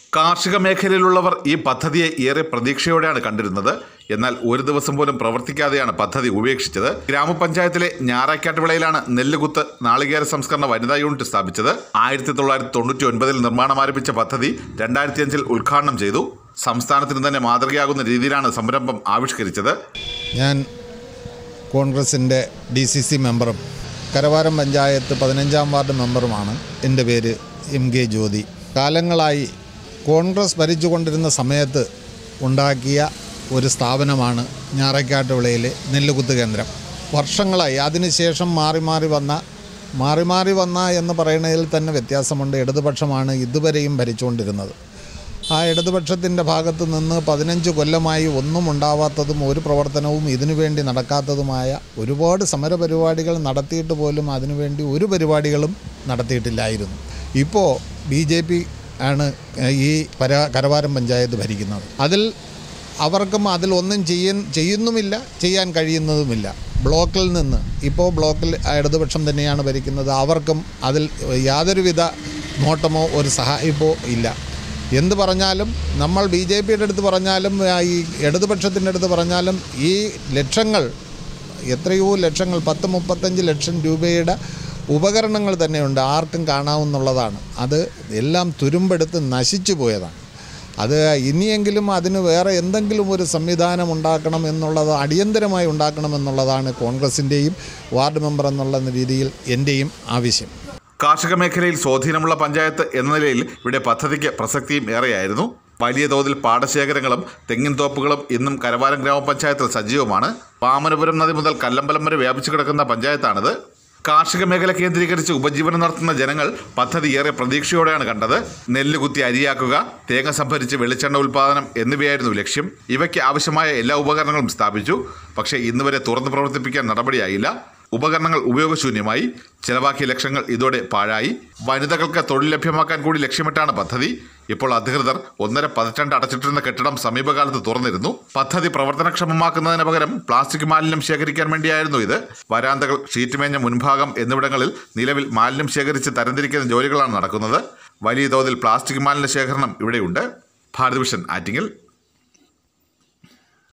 കാർഷിക മേഖലയിലുള്ളവർ ഈ പദ്ധതിയെ ഏറെ പ്രതീക്ഷയോടെയാണ് കണ്ടിരുന്നത് എന്നാൽ ഒരു ദിവസം പോലും പ്രവർത്തിക്കാതെയാണ് പദ്ധതി ഉപേക്ഷിച്ചത് ഗ്രാമപഞ്ചായത്തിലെ ഞാറാക്കാട്ടുവിളയിലാണ് നെല്ലുകുത്ത് നാളികേര സംസ്കരണ വനിതാ യൂണിറ്റ് സ്ഥാപിച്ചത് ആയിരത്തി തൊള്ളായിരത്തി തൊണ്ണൂറ്റി ഒൻപതിൽ നിർമ്മാണം ആരംഭിച്ച പദ്ധതി രണ്ടായിരത്തി അഞ്ചിൽ ഉദ്ഘാടനം ചെയ്തു സംസ്ഥാനത്തിന് തന്നെ മാതൃകയാകുന്ന രീതിയിലാണ് സംരംഭം ആവിഷ്കരിച്ചത് ഞാൻ കോൺഗ്രസിൻ്റെ ഡി സി സി മെമ്പറും കരവാരം പഞ്ചായത്ത് പതിനഞ്ചാം വാർഡ് മെമ്പറുമാണ് എൻ്റെ പേര് എം കെ ജ്യോതി കാലങ്ങളായി കോൺഗ്രസ് ഭരിച്ചുകൊണ്ടിരുന്ന സമയത്ത് ഉണ്ടാക്കിയ ഒരു സ്ഥാപനമാണ് ഞാറക്കാട്ട് വിളയിലെ നെല്ലുകുത്ത് കേന്ദ്രം വർഷങ്ങളായി അതിനുശേഷം മാറി മാറി വന്ന മാറി മാറി വന്ന എന്ന് പറയുന്നതിൽ തന്നെ വ്യത്യാസമുണ്ട് ഇടതുപക്ഷമാണ് ഇതുവരെയും ഭരിച്ചുകൊണ്ടിരുന്നത് ആ ഇടതുപക്ഷത്തിൻ്റെ ഭാഗത്ത് നിന്ന് പതിനഞ്ച് കൊല്ലമായി ഒന്നും ഉണ്ടാവാത്തതും ഒരു പ്രവർത്തനവും ഇതിനുവേണ്ടി നടക്കാത്തതുമായ ഒരുപാട് സമരപരിപാടികൾ നടത്തിയിട്ട് പോലും അതിനുവേണ്ടി ഒരു പരിപാടികളും നടത്തിയിട്ടില്ലായിരുന്നു ഇപ്പോൾ ബി ജെ പി ആണ് ഈ പര കരവാരം പഞ്ചായത്ത് ഭരിക്കുന്നത് അതിൽ അവർക്കും അതിലൊന്നും ചെയ്യ ചെയ്യുന്നുമില്ല ചെയ്യാൻ കഴിയുന്നതുമില്ല ബ്ലോക്കിൽ നിന്ന് ഇപ്പോൾ ബ്ലോക്കിൽ ഇടതുപക്ഷം തന്നെയാണ് ഭരിക്കുന്നത് അവർക്കും അതിൽ യാതൊരുവിധ നോട്ടമോ ഒരു സഹായിപ്പോ ഇല്ല എന്ത് പറഞ്ഞാലും നമ്മൾ ബി ജെ പിയുടെ അടുത്ത് പറഞ്ഞാലും ആ, ഈ ഇടതുപക്ഷത്തിൻ്റെ അടുത്ത് പറഞ്ഞാലും ഈ ലക്ഷങ്ങൾ എത്രയോ ലക്ഷങ്ങൾ പത്ത് മുപ്പത്തഞ്ച് ലക്ഷം രൂപയുടെ ഉപകരണങ്ങൾ തന്നെയുണ്ട് ആർക്കും കാണാവുന്നുള്ളതാണ് അത് എല്ലാം തുരുമ്പെടുത്ത് നശിച്ചു പോയതാണ് അത് ഇനിയെങ്കിലും അതിന് വേറെ എന്തെങ്കിലും ഒരു സംവിധാനം ഉണ്ടാക്കണം എന്നുള്ളത് അടിയന്തരമായി ഉണ്ടാക്കണം എന്നുള്ളതാണ് കോൺഗ്രസിൻ്റെയും വാർഡ് മെമ്പർ എന്നുള്ള രീതിയിൽ എൻ്റെയും ആവശ്യം കാർഷിക മേഖലയിൽ സ്വാധീനമുള്ള പഞ്ചായത്ത് എന്ന നിലയിൽ ഇവിടെ പദ്ധതിക്ക് പ്രസക്തിയും ഏറെയായിരുന്നു വലിയ തോതിൽ പാടശേഖരങ്ങളും തെങ്ങിൻ തോപ്പുകളും ഇന്നും കരവാരം ഗ്രാമപഞ്ചായത്തിൽ സജീവമാണ് വാമനപുരം നദി മുതൽ കല്ലമ്പലം വരെ വ്യാപിച്ചു കിടക്കുന്ന പഞ്ചായത്താണിത് കാർഷിക മേഖല കേന്ദ്രീകരിച്ച് ഉപജീവനം നടത്തുന്ന ജനങ്ങൾ പദ്ധതി ഏറെ പ്രതീക്ഷയോടെയാണ് കണ്ടത് നെല്ല് കുത്തി അരിയാക്കുക തേങ്ങ സംഭരിച്ച് വെളിച്ചെണ്ണ ഉൽപ്പാദനം എന്നിവയായിരുന്നു ലക്ഷ്യം ഇവയ്ക്ക് ആവശ്യമായ എല്ലാ ഉപകരണങ്ങളും സ്ഥാപിച്ചു പക്ഷേ ഇന്നുവരെ തുറന്നു പ്രവർത്തിപ്പിക്കാൻ നടപടിയായില്ല ഉപകരണങ്ങൾ ഉപയോഗശൂന്യമായി ചെലവാക്കിയ ലക്ഷങ്ങൾ ഇതോടെ പാഴായി വനിതകൾക്ക് തൊഴിൽ ലഭ്യമാക്കാൻ കൂടി ലക്ഷ്യമിട്ടാണ് പദ്ധതി ഇപ്പോൾ അധികൃതർ ഒന്നര പതിറ്റാണ്ട് അടച്ചിട്ടിരുന്ന കെട്ടിടം സമീപകാലത്ത് തുറന്നിരുന്നു പദ്ധതി പ്രവർത്തനക്ഷമമാക്കുന്നതിന് പകരം പ്ലാസ്റ്റിക് മാലിന്യം ശേഖരിക്കാൻ വേണ്ടിയായിരുന്നു ഇത് വരാന്തകൾ ഷീറ്റ് മേഞ്ഞ മുൻഭാഗം എന്നിവിടങ്ങളിൽ നിലവിൽ മാലിന്യം ശേഖരിച്ച് തരംതിരിക്കുന്ന ജോലികളാണ് നടക്കുന്നത് വലിയ തോതിൽ പ്ലാസ്റ്റിക് മാലിന്യ ശേഖരണം ഇവിടെയുണ്ട് ഭാരത് വിഷൻ ആറ്റിങ്ങൽ